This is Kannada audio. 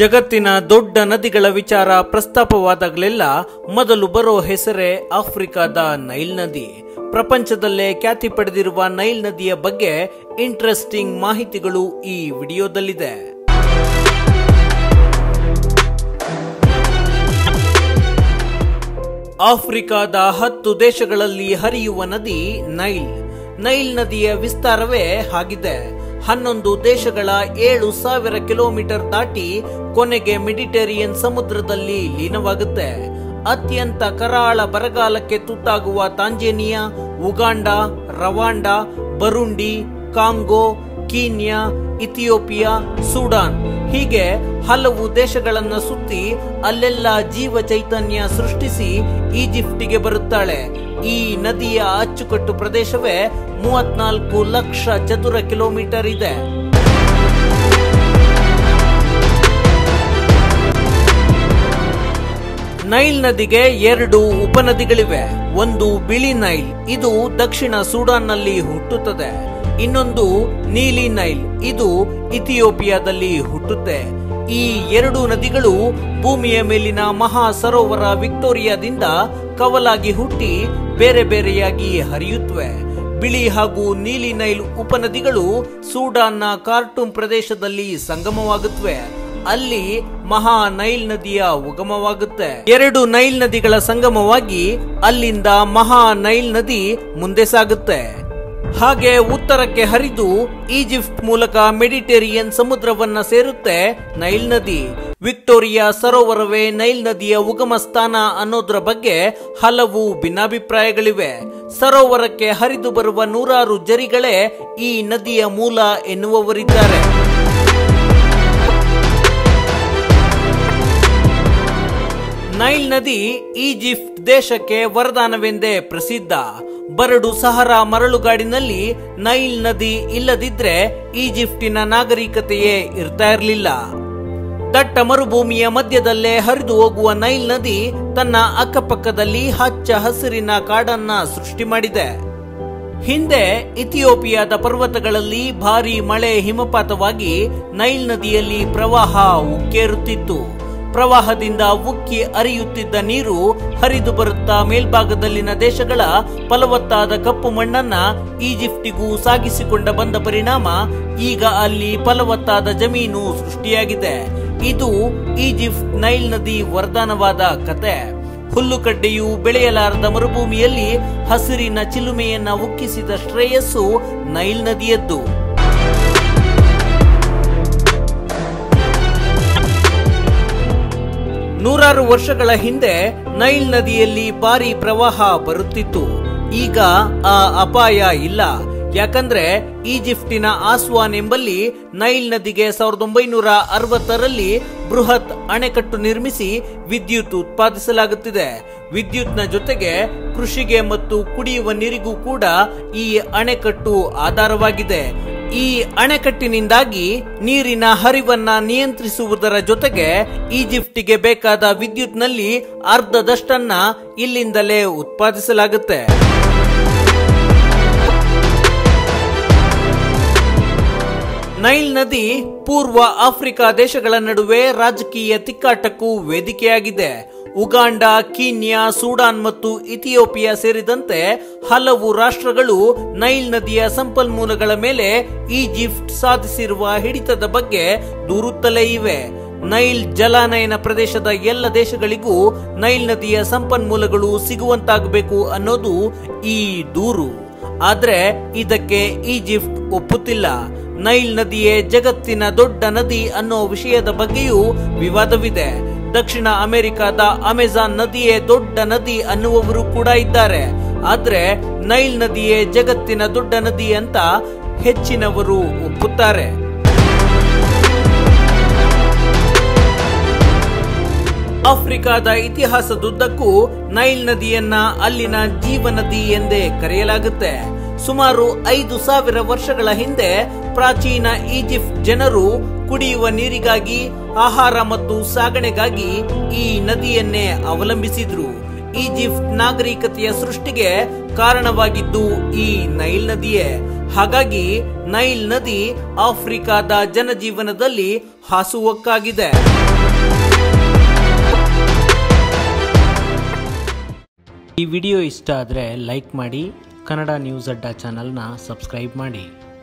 ಜಗತ್ತಿನ ದೊಡ್ಡ ನದಿಗಳ ವಿಚಾರ ಪ್ರಸ್ತಾಪವಾದಾಗಲೆಲ್ಲ ಮೊದಲು ಬರೋ ಹೆಸರೇ ಆಫ್ರಿಕಾದ ನೈಲ್ ನದಿ ಪ್ರಪಂಚದಲ್ಲೇ ಖ್ಯಾತಿ ಪಡೆದಿರುವ ನೈಲ್ ನದಿಯ ಬಗ್ಗೆ ಇಂಟ್ರೆಸ್ಟಿಂಗ್ ಮಾಹಿತಿಗಳು ಈ ವಿಡಿಯೋದಲ್ಲಿದೆ ಆಫ್ರಿಕಾದ ಹತ್ತು ದೇಶಗಳಲ್ಲಿ ಹರಿಯುವ ನದಿ ನೈಲ್ ನೈಲ್ ನದಿಯ ವಿಸ್ತಾರವೇ ಆಗಿದೆ ಹನ್ನೊಂದು ದೇಶಗಳ ಏಳು ಸಾವಿರ ಕಿಲೋಮೀಟರ್ ದಾಟಿ ಕೊನೆಗೆ ಮೆಡಿಟೇರಿಯನ್ ಸಮುದ್ರದಲ್ಲಿ ಲೀನವಾಗುತ್ತೆ ಅತ್ಯಂತ ಕರಾಳ ಬರಗಾಲಕ್ಕೆ ತುತ್ತಾಗುವ Tanzania Uganda Rwanda Burundi Congo Kenya Ethiopia Sudan ಹೀಗೆ ಹಲವು ದೇಶಗಳನ್ನ ಸುತ್ತಿ ಅಲ್ಲೆಲ್ಲ ಜೀವ ಚೈತನ್ಯ ಸೃಷ್ಟಿಸಿ ಈಜಿಪ್ಟಿಗೆ ಬರುತ್ತಾಳೆ ಈ ನದಿಯ ಅಚ್ಚುಕಟ್ಟು ಪ್ರದೇಶವೇ ಮೂವತ್ನಾಲ್ಕು ಲಕ್ಷ ಚದುರ ಕಿಲೋಮೀಟರ್ ಇದೆ ನೈಲ್ ನದಿಗೆ ಎರಡು ಉಪನದಿಗಳಿವೆ ಒಂದು ಬಿಳಿ ನೈಲ್ ಇದು ದಕ್ಷಿಣ ಸೂಡಾನ್ನಲ್ಲಿ ಹುಟ್ಟುತ್ತದೆ ಇನ್ನೊಂದು ನೀಲಿ ನೈಲ್ ಇದು ಇಥಿಯೋಪಿಯಾದಲ್ಲಿ ಹುಟ್ಟುತ್ತೆ ಈ ಎರಡು ನದಿಗಳು ಭೂಮಿಯ ಮೇಲಿನ ಮಹಾ ಸರೋವರ ವಿಕ್ಟೋರಿಯಾದಿಂದ ಕವಲಾಗಿ ಹುಟ್ಟಿ ಬೇರೆ ಬೇರೆಯಾಗಿ ಹರಿಯುತ್ತವೆ ಬಿಳಿ ಹಾಗೂ ನೀಲಿ ನೈಲ್ ಉಪನದಿಗಳು ಸೂಡಾನ್ನ ಕಾರ್ಟೂಮ್ ಪ್ರದೇಶದಲ್ಲಿ ಸಂಗಮವಾಗುತ್ತವೆ ಅಲ್ಲಿ ಮಹಾ ನೈಲ್ ನದಿಯ ಉಗಮವಾಗುತ್ತೆ ಎರಡು ನೈಲ್ ನದಿಗಳ ಸಂಗಮವಾಗಿ ಅಲ್ಲಿಂದ ಮಹಾ ನೈಲ್ ನದಿ ಮುಂದೆ ಸಾಗುತ್ತೆ ಹಾಗೆ ಉತ್ತರಕ್ಕೆ ಹರಿದು ಈಜಿಪ್ಟ್ ಮೂಲಕ ಮೆಡಿಟೇರಿಯನ್ ಸಮುದ್ರವನ್ನ ಸೇರುತ್ತೆ ನೈಲ್ ನದಿ ವಿಕ್ಟೋರಿಯಾ ಸರೋವರವೇ ನೈಲ್ ನದಿಯ ಉಗಮ ಸ್ಥಾನ ಅನ್ನೋದ್ರ ಬಗ್ಗೆ ಹಲವು ಭಿನ್ನಾಭಿಪ್ರಾಯಗಳಿವೆ ಸರೋವರಕ್ಕೆ ಹರಿದು ಬರುವ ನೂರಾರು ಜರಿಗಳೇ ಈ ನದಿಯ ಮೂಲ ಎನ್ನುವವರಿದ್ದಾರೆ ನೈಲ್ ನದಿ ಈಜಿಪ್ಟ್ ದೇಶಕ್ಕೆ ವರದಾನವೆಂದೇ ಪ್ರಸಿದ್ಧ ಬರಡು ಸಹರಾ ಮರಳುಗಾಡಿನಲ್ಲಿ ನೈಲ್ ನದಿ ಇಲ್ಲದಿದ್ರೆ ಈಜಿಪ್ಟಿನ ನಾಗರಿಕತೆಯೇ ಇರ್ತಾ ಇರಲಿಲ್ಲ ದಟ್ಟ ಮರುಭೂಮಿಯ ಮಧ್ಯದಲ್ಲೇ ಹರಿದು ಹೋಗುವ ನೈಲ್ ನದಿ ತನ್ನ ಅಕ್ಕಪಕ್ಕದಲ್ಲಿ ಹಚ್ಚ ಹಸಿರಿನ ಕಾಡನ್ನ ಸೃಷ್ಟಿ ಮಾಡಿದೆ ಹಿಂದೆ ಇಥಿಯೋಪಿಯಾದ ಪರ್ವತಗಳಲ್ಲಿ ಭಾರಿ ಮಳೆ ಹಿಮಪಾತವಾಗಿ ನೈಲ್ ನದಿಯಲ್ಲಿ ಪ್ರವಾಹ ಉಕ್ಕೇರುತ್ತಿತ್ತು ಪ್ರವಾಹದಿಂದ ಉಕ್ಕಿ ಹರಿಯುತ್ತಿದ್ದ ನೀರು ಹರಿದು ಬರುತ್ತಾ ಮೇಲ್ಭಾಗದಲ್ಲಿನ ದೇಶಗಳ ಫಲವತ್ತಾದ ಕಪ್ಪು ಮಣ್ಣನ್ನ ಈಜಿಪ್ಟಿಗೂ ಸಾಗಿಸಿಕೊಂಡ ಬಂದ ಪರಿಣಾಮ ಈಗ ಅಲ್ಲಿ ಫಲವತ್ತಾದ ಜಮೀನು ಸೃಷ್ಟಿಯಾಗಿದೆ ಇದು ಈಜಿಪ್ಟ್ ನೈಲ್ ನದಿ ವರದಾನವಾದ ಕತೆ ಹುಲ್ಲುಕಡ್ಡೆಯು ಬೆಳೆಯಲಾರದ ಮರುಭೂಮಿಯಲ್ಲಿ ಹಸಿರಿನ ಚಿಲುಮೆಯನ್ನ ಉಕ್ಕಿಸಿದ ಶ್ರೇಯಸ್ಸು ನೈಲ್ ನದಿಯದ್ದು ನೂರಾರು ವರ್ಷಗಳ ಹಿಂದೆ ನೈಲ್ ನದಿಯಲ್ಲಿ ಭಾರಿ ಪ್ರವಾಹ ಬರುತ್ತಿತ್ತು ಈಗ ಆ ಅಪಾಯ ಇಲ್ಲ ಯಾಕಂದ್ರೆ ಈಜಿಪ್ಟಿನ ಆಸ್ವಾನ್ ಎಂಬಲ್ಲಿ ನೈಲ್ ನದಿಗೆ ಸಾವಿರದ ಒಂಬೈನೂರ ಅರವತ್ತರಲ್ಲಿ ಬೃಹತ್ ಅಣೆಕಟ್ಟು ನಿರ್ಮಿಸಿ ವಿದ್ಯುತ್ ಉತ್ಪಾದಿಸಲಾಗುತ್ತಿದೆ ವಿದ್ಯುತ್ನ ಜೊತೆಗೆ ಕೃಷಿಗೆ ಮತ್ತು ಕುಡಿಯುವ ನೀರಿಗೂ ಕೂಡ ಈ ಅಣೆಕಟ್ಟು ಆಧಾರವಾಗಿದೆ ಈ ಅಣೆಕಟ್ಟಿನಿಂದಾಗಿ ನೀರಿನ ಹರಿವನ್ನ ನಿಯಂತ್ರಿಸುವುದರ ಜೊತೆಗೆ ಈಜಿಪ್ಟಿಗೆ ಬೇಕಾದ ವಿದ್ಯುತ್ನಲ್ಲಿ ಅರ್ಧದಷ್ಟನ್ನ ಇಲ್ಲಿಂದಲೇ ಉತ್ಪಾದಿಸಲಾಗುತ್ತೆ ನೈಲ್ ನದಿ ಪೂರ್ವ ಆಫ್ರಿಕಾ ದೇಶಗಳ ನಡುವೆ ರಾಜಕೀಯ ತಿಕ್ಕಾಟಕ್ಕೂ ವೇದಿಕೆಯಾಗಿದೆ ಉಗಾಂಡ ಕೀನ್ಯಾ ಸೂಡಾನ್ ಮತ್ತು ಇಥಿಯೋಪಿಯಾ ಸೇರಿದಂತೆ ಹಲವು ರಾಷ್ಟ್ರಗಳು ನೈಲ್ ನದಿಯ ಸಂಪನ್ಮೂಲಗಳ ಮೇಲೆ ಈಜಿಪ್ಟ್ ಸಾಧಿಸಿರುವ ಹಿಡಿತದ ಬಗ್ಗೆ ದೂರುತ್ತಲೇ ಇವೆ ನೈಲ್ ಜಲಾನಯನ ಪ್ರದೇಶದ ಎಲ್ಲ ದೇಶಗಳಿಗೂ ನೈಲ್ ನದಿಯ ಸಂಪನ್ಮೂಲಗಳು ಸಿಗುವಂತಾಗಬೇಕು ಅನ್ನೋದು ಈ ದೂರು ಆದ್ರೆ ಇದಕ್ಕೆ ಈಜಿಪ್ಟ್ ಒಪ್ಪುತ್ತಿಲ್ಲ ನೈಲ್ ನದಿಯೇ ಜಗತ್ತಿನ ದೊಡ್ಡ ನದಿ ಅನ್ನೋ ವಿಷಯದ ಬಗ್ಗೆಯೂ ವಿವಾದವಿದೆ ದಕ್ಷಿಣ ಅಮೆರಿಕದ ಅಮೆಜಾನ್ ನದಿಯೇ ದೊಡ್ಡ ನದಿ ಅನ್ನುವವರು ಕೂಡ ಇದ್ದಾರೆ ಆದ್ರೆ ನೈಲ್ ನದಿಯೇ ಜಗತ್ತಿನ ದೊಡ್ಡ ನದಿ ಅಂತ ಹೆಚ್ಚಿನವರು ಒಪ್ಪುತ್ತಾರೆ ಆಫ್ರಿಕಾದ ಇತಿಹಾಸದುದ್ದಕ್ಕೂ ನೈಲ್ ನದಿಯನ್ನ ಅಲ್ಲಿನ ಜೀವನದಿ ಎಂದೇ ಕರೆಯಲಾಗುತ್ತೆ ಸುಮಾರು ಐದು ಸಾವಿರ ವರ್ಷಗಳ ಹಿಂದೆ ಪ್ರಾಚೀನ ಈಜಿಪ್ಟ್ ಜನರು ಕುಡಿಯುವ ನೀರಿಗಾಗಿ ಆಹಾರ ಮತ್ತು ಸಾಗಣೆಗಾಗಿ ಈ ನದಿಯನ್ನೇ ಅವಲಂಬಿಸಿದ್ರು ಈಜಿಪ್ಟ್ ನಾಗರಿಕತೆಯ ಸೃಷ್ಟಿಗೆ ಕಾರಣವಾಗಿದ್ದು ಈ ನೈಲ್ ನದಿಯೇ ಹಾಗಾಗಿ ನೈಲ್ ನದಿ ಆಫ್ರಿಕಾದ ಜನಜೀವನದಲ್ಲಿ ಹಾಸುವಕ್ಕಾಗಿದೆ ಈ ವಿಡಿಯೋ ಇಷ್ಟ ಆದರೆ ಲೈಕ್ ಮಾಡಿ ಕನ್ನಡ ನ್ಯೂಸ್ ಅಡ್ಡ ಚಾನಲ್ನ ಸಬ್ಸ್ಕ್ರೈಬ್ ಮಾಡಿ